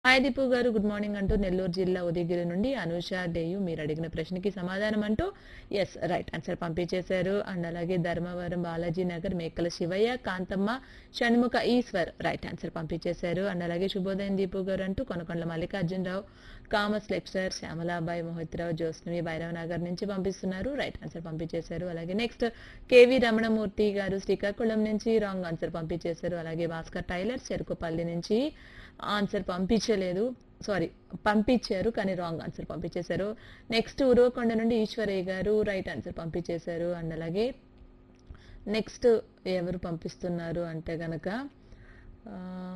hi Deepu గారు good morning అంటూ నెల్లూరు జిల్లా ఉదయగిరి నుండి అనూష డేయు మీరు అడిగిన ప్రశ్నకి సమాధానం అంటూ ఎస్ రైట్ ఆన్సర్ పంపించేశారు అండ్ అలాగే ధర్మవరం బాలాజీ నగర్ మేకల శివయ్య కాంతమ్మ షణ్ముఖ ఈశ్వర్ రైట్ ఆన్సర్ పంపించేశారు అండ్ అలాగే శుభోదయం దీపు గారు అంటూ కొనకొండల మల్లికార్జునరావు కామర్స్ లెక్చరర్ శ్యామలాబాయి మోహిత్రావు జ్యోత్స్నవి భైరవ్ నగర్ నుంచి పంపిస్తున్నారు రైట్ ఆన్సర్ పంపించేశారు అలాగే నెక్స్ట్ కేవి రమణమూర్తి గారు శ్రీకాకుళం నుంచి రాంగ్ ఆన్సర్ పంపించేశారు అలాగే భాస్కర్ టైలర్ చెరుకుపల్లి నుంచి ఆన్సర్ పంపించలేదు సారీ పంపించారు కానీ రాంగ్ ఆన్సర్ పంపించేశారు నెక్స్ట్ ఉరవకొండ నుండి ఈశ్వరయ్య గారు రైట్ ఆన్సర్ పంపించేశారు అండ్ అలాగే నెక్స్ట్ ఎవరు పంపిస్తున్నారు అంటే గనక ఆ,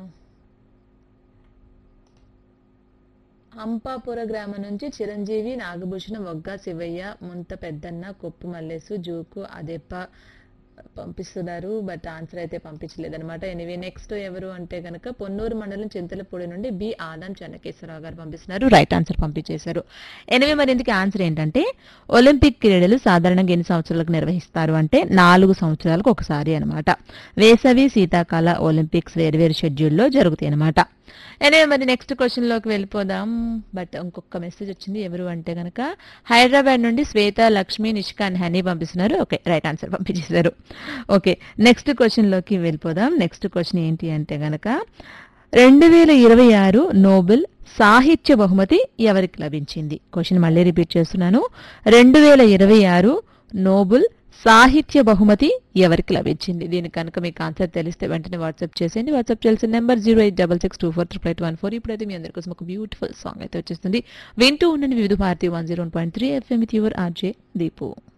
అంపాపుర గ్రామం నుంచి చిరంజీవి నాగభూషణం వగ్గా శివయ్య ముంత పెద్దన్న కొప్పు మల్లేసు జూకు అదెప్ప పంపిస్తున్నారు బట్ ఆన్సర్ అయితే పంపించలేదు అనమాట ఎనివే నెక్స్ట్ ఎవరు అంటే కనుక పొన్నూరు మండలం చింతలపూడి నుండి బి ఆదం చెన్నకేశ్వరరావు గారు పంపిస్తున్నారు రైట్ ఆన్సర్ పంపించేశారు ఎనివే మరి ఇందుకు ఆన్సర్ ఏంటంటే ఒలింపిక్ క్రీడలు సాధారణంగా ఎన్ని సంవత్సరాలకు నిర్వహిస్తారు అంటే నాలుగు సంవత్సరాలకు ఒకసారి అన్నమాట వేసవి శీతాకాల ఒలింపిక్స్ వేరువేరు షెడ్యూల్లో జరుగుతాయి అన్నమాట ఎనివే మరి నెక్స్ట్ క్వశ్చన్ లోకి వెళ్ళిపోదాం బట్ ఇంకొక మెసేజ్ వచ్చింది ఎవరు అంటే కనుక హైదరాబాద్ నుండి శ్వేత లక్ష్మి నిష్కాన్ హనీ పంపిస్తున్నారు ఓకే రైట్ ఆన్సర్ పంపించేశారు ఓకే నెక్స్ట్ క్వశ్చన్ లోకి వెళ్ళిపోదాం నెక్స్ట్ క్వశ్చన్ ఏంటి అంటే గనక రెండు వేల ఇరవై ఆరు నోబెల్ సాహిత్య బహుమతి ఎవరికి లభించింది క్వశ్చన్ మళ్ళీ రిపీట్ చేస్తున్నాను రెండు వేల ఇరవై ఆరు నోబెల్ సాహిత్య బహుమతి ఎవరికి లభించింది దీనికి కనుక మీకు ఆన్సర్ తెలిస్తే వెంటనే వాట్సాప్ చేసేయండి వాట్సాప్ చేయాల్సిన number zero eight double six two four triple eight one four ఇప్పుడైతే మీ అందరి కోసం ఒక బ్యూటిఫుల్ సాంగ్ అయితే వచ్చేస్తుంది వింటూ ఉండండి Vividh Bharati one zero point three FM with your RJ Deepu